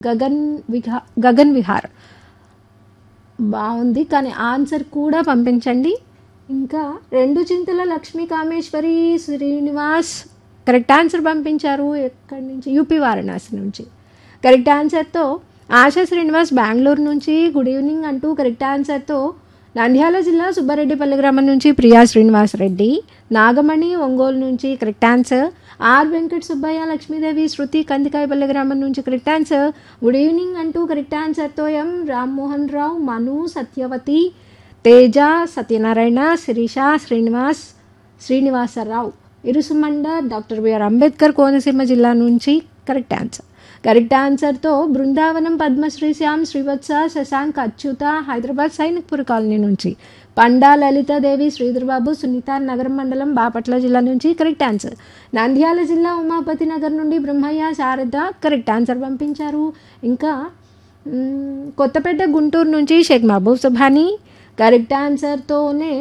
గగన్ విహా గగన్ విహార్ బాగుంది కానీ ఆన్సర్ కూడా పంపించండి ఇంకా రెండు చింతల లక్ష్మీ కామేశ్వరి శ్రీనివాస్ కరెక్ట్ ఆన్సర్ పంపించారు ఎక్కడి నుంచి యూపీ వారణాసి నుంచి కరెక్ట్ ఆన్సర్తో ఆశా శ్రీనివాస్ బెంగళూరు నుంచి గుడ్ ఈవినింగ్ అంటూ కరెక్ట్ ఆన్సర్తో నంద్యాల జిల్లా సుబ్బారెడ్డిపల్లి గ్రామం నుంచి ప్రియా శ్రీనివాస్ రెడ్డి నాగమణి ఒంగోలు నుంచి correct answer R Venkata Subbaiah Lakshmidevi Sruthi Kandikayapalli గ్రామం నుంచి కరెక్ట్ ఆన్సర్ గుడ్ ఈవినింగ్ అంటూ కరెక్ట్ ఆన్సర్తో M Rammohan Rao Manu Satyavathi Teja Satyanarayana Sirisha Srinivas Srinivasarao Irusumanda doctor B R Ambedkar Konaseema జిల్లా నుంచి కరెక్ట్ ఆన్సర్ కరెక్ట్ ఆన్సర్తో బృందావనం పద్మశ్రీ శ్యామ్ శ్రీవత్స శశాంక్ అచ్యుత హైదరాబాద్ సైనిక్పూర్ కాలనీ నుంచి పండా లలితాదేవి శ్రీధర్బాబు సునీత నగరం మండలం బాపట్ల జిల్లా నుంచి కరెక్ట్ ఆన్సర్ నంద్యాల జిల్లా ఉమాపతి నగర్ నుండి బ్రహ్మయ్య శారద కరెక్ట్ ఆన్సర్ పంపించారు ఇంకా మ్, కొత్తపేట గుంటూరు నుంచి షేక్ మహబూబ్ సుభానీ కరెక్ట్ ఆన్సర్తోనే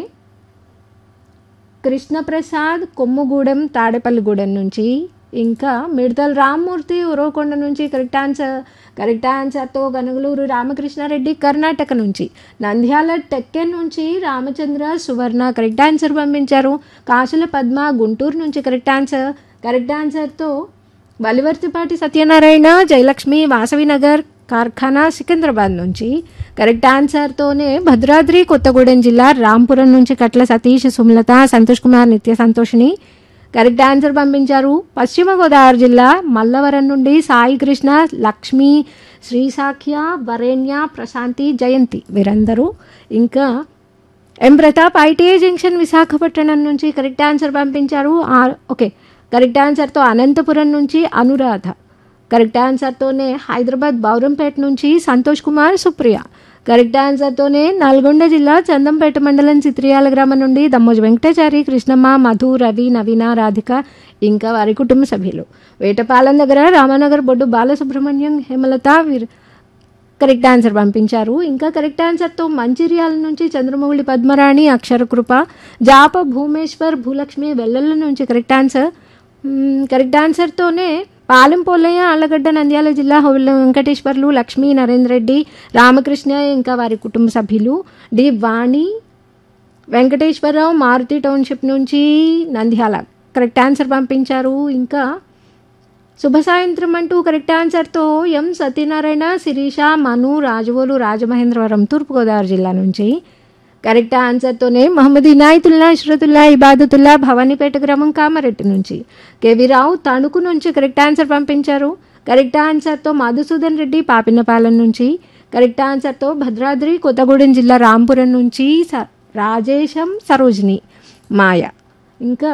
కృష్ణప్రసాద్ కొమ్ముగూడెం తాడేపల్లిగూడెం నుంచి ఇంకా మిడతల రామ్మూర్తి ఉరవకొండ నుంచి కరెక్ట్ ఆన్సర్ కరెక్ట్ ఆన్సర్తో గనుగులూరు రామకృష్ణారెడ్డి కర్ణాటక నుంచి నంద్యాల టెక్కెన్ నుంచి రామచంద్ర సువర్ణ కరెక్ట్ ఆన్సర్ పంపించారు కాసుల పద్మ గుంటూరు నుంచి కరెక్ట్ ఆన్సర్ కరెక్ట్ ఆన్సర్తో వలివర్తిపాటి సత్యనారాయణ జయలక్ష్మి వాసవినగర్ కార్ఖానా సికింద్రాబాద్ నుంచి కరెక్ట్ ఆన్సర్తోనే భద్రాద్రి కొత్తగూడెం జిల్లా రాంపురం నుంచి కట్ల సతీష్ సుమలత సంతోష్ కుమార్ నిత్య సంతోషిని కరెక్ట్ ఆన్సర్ పంపించారు పశ్చిమ గోదావరి జిల్లా మల్లవరం నుండి సాయి కృష్ణ లక్ష్మి శ్రీసాఖ్య వరేణ్య ప్రశాంతి జయంతి వీరందరూ ఇంకా M Pratap ITI junction Visakhapatnam నుంచి కరెక్ట్ ఆన్సర్ పంపించారు ఆ- ఓకే కరెక్ట్ ఆన్సర్తో అనంతపురం నుంచి అనురాధ కరెక్ట్ ఆన్సర్తోనే హైదరాబాద్ బౌరంపేట నుంచి సంతోష్ కుమార్ సుప్రియ కరెక్ట్ ఆన్సర్తోనే నల్గొండ జిల్లా చందంపేట మండలం చిత్రియాల గ్రామం నుండి దమ్మోజు వెంకటాచారి కృష్ణమ్మ మధు రవి నవీన రాధిక ఇంకా వారి కుటుంబ సభ్యులు వేటపాలెం దగ్గర రామానగర్ బొడ్డు బాలసుబ్రహ్మణ్యం హేమలత వీరు కరెక్ట్ ఆన్సర్ పంపించారు ఇంకా కరెక్ట్ ఆన్సర్తో మంచిర్యాల నుంచి చంద్రమౌళి పద్మరాణి అక్షరకృప జాప భూమేశ్వర్ భూలక్ష్మి వెల్లల నుంచి కరెక్ట్ ఆన్సర్ మ్మ్, కరెక్ట్ ఆన్సర్తోనే పాలెం పోలయ్య ఆళ్ళగడ్డ నంద్యాల జిల్లా హౌల వెంకటేశ్వర్లు లక్ష్మీ నరేంద్ర రెడ్డి రామకృష్ణ ఇంకా వారి కుటుంబ సభ్యులు డి వాణి వెంకటేశ్వరరావు మారుతి టౌన్షిప్ నుంచి నంద్యాల కరెక్ట్ ఆన్సర్ పంపించారు ఇంకా శుభ సాయంత్రం అంటూ కరెక్ట్ ఆన్సర్తో ఎం సత్యనారాయణ శిరీష మను రాజవోలు రాజమహేంద్రవరం తూర్పుగోదావరి జిల్లా నుంచి కరెక్ట్ ఆన్సర్తోనే మహమ్మద్ ఇనాయతుల్లా ఇష్రతుల్లా ఇబాదతుల్లా భవానీపేట గ్రామం కామారెడ్డి నుంచి కేవీ రావు తణుకు నుంచి కరెక్ట్ ఆన్సర్ పంపించారు కరెక్ట్ ఆన్సర్తో మధుసూదన్ రెడ్డి పాపినపాలెం నుంచి కరెక్ట్ ఆన్సర్తో భద్రాద్రి కొత్తగూడెం జిల్లా రాంపురం నుంచి స- రాజేశం సరోజిని మాయ ఇంకా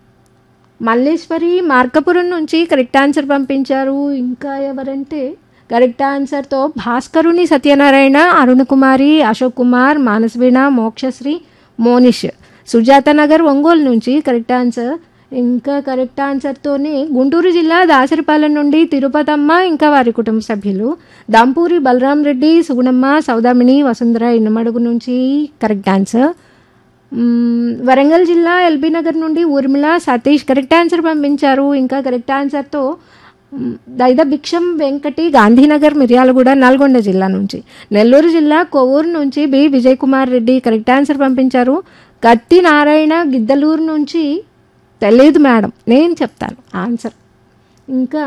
మల్లేశ్వరి మార్కపురం నుంచి కరెక్ట్ ఆన్సర్ పంపించారు ఇంకా ఎవరంటే కరెక్ట్ ఆన్సర్తో భాస్కరుని సత్యనారాయణ అరుణ్ కుమారి అశోక్ కుమార్ మానసవీణ మోక్షశ్రీ మోనిష్ సుజాత నగర్ ఒంగోలు నుంచి కరెక్ట్ ఆన్సర్ ఇంకా కరెక్ట్ ఆన్సర్తోనే గుంటూరు జిల్లా దాసరిపాలెం నుండి తిరుపతమ్మ ఇంకా వారి కుటుంబ సభ్యులు దంపూరి బలరాం రెడ్డి సుగుణమ్మ సౌదామిని వసుంధర ఇన్నమడుగు నుంచి కరెక్ట్ ఆన్సర్ మ్మ్, వరంగల్ జిల్లా ఎల్బీ నగర్ నుండి ఊర్మిళ సతీష్ కరెక్ట్ ఆన్సర్ పంపించారు ఇంకా కరెక్ట్ ఆన్సర్తో మ్, దైద భిక్షం వెంకటి గాంధీనగర్ మిర్యాలగూడ నల్గొండ జిల్లా నుంచి నెల్లూరు జిల్లా కొవ్వూరు నుంచి B Vijay Kumar Reddy correct answer పంపించారు కత్తి నారాయణ గిద్దలూరు నుంచి తెలియదు మేడం నేను చెప్తాను ఆన్సర్ ఇంకా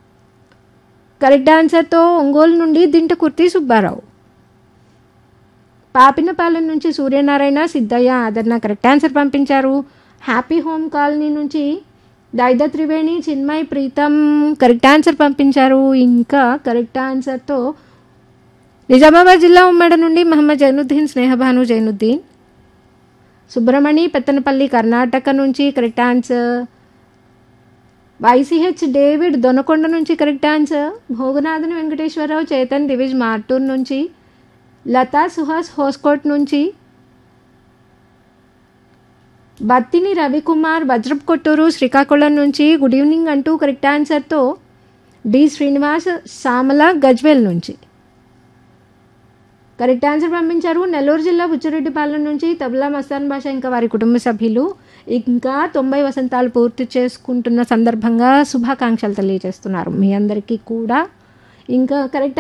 కరెక్ట్ ఆన్సర్తో ఒంగోలు నుండి దింట కుర్తి సుబ్బారావు పాపినపాలెం నుంచి సూర్యనారాయణ సిద్ధయ్య ఆదరణ కరెక్ట్ ఆన్సర్ పంపించారు హ్యాపీ హోమ్ కాలనీ నుంచి దైద త్రివేణి చిన్మయ్ ప్రీతం కరెక్ట్ ఆన్సర్ పంపించారు ఇంకా కరెక్ట్ ఆన్సర్తో నిజామాబాద్ జిల్లా ఉమ్మడి నుండి మహమ్మద్ జైనుద్దీన్ స్నేహభాను జైనుద్దీన్ సుబ్రమణి పెత్తనపల్లి కర్ణాటక నుంచి correct answer Y C H David Donakonda నుంచి కరెక్ట్ ఆన్సర్ భోగనాథన్ వెంకటేశ్వరరావు చేతన్ దివిజ్ మార్టూర్ నుంచి లతా సుహాస్ హోస్కోట్ నుంచి బత్తిని రవికుమార్ వజ్రప్ కొట్టూరు శ్రీకాకుళం నుంచి గుడ్ ఈవినింగ్ అంటూ కరెక్ట్ ఆన్సర్తో డి శ్రీనివాస్ సామల గజ్వేల్ నుంచి కరెక్ట్ ఆన్సర్ పంపించారు నెల్లూరు జిల్లా బుచ్చిరెడ్డిపాలెం నుంచి తబలా మస్తాన్ భాష ఇంకా వారి కుటుంబ సభ్యులు ఇంకా తొంభై వసంతాలు పూర్తి చేసుకుంటున్న సందర్భంగా శుభాకాంక్షలు తెలియజేస్తున్నారు మీ అందరికీ కూడా ఇంకా కరెక్ట్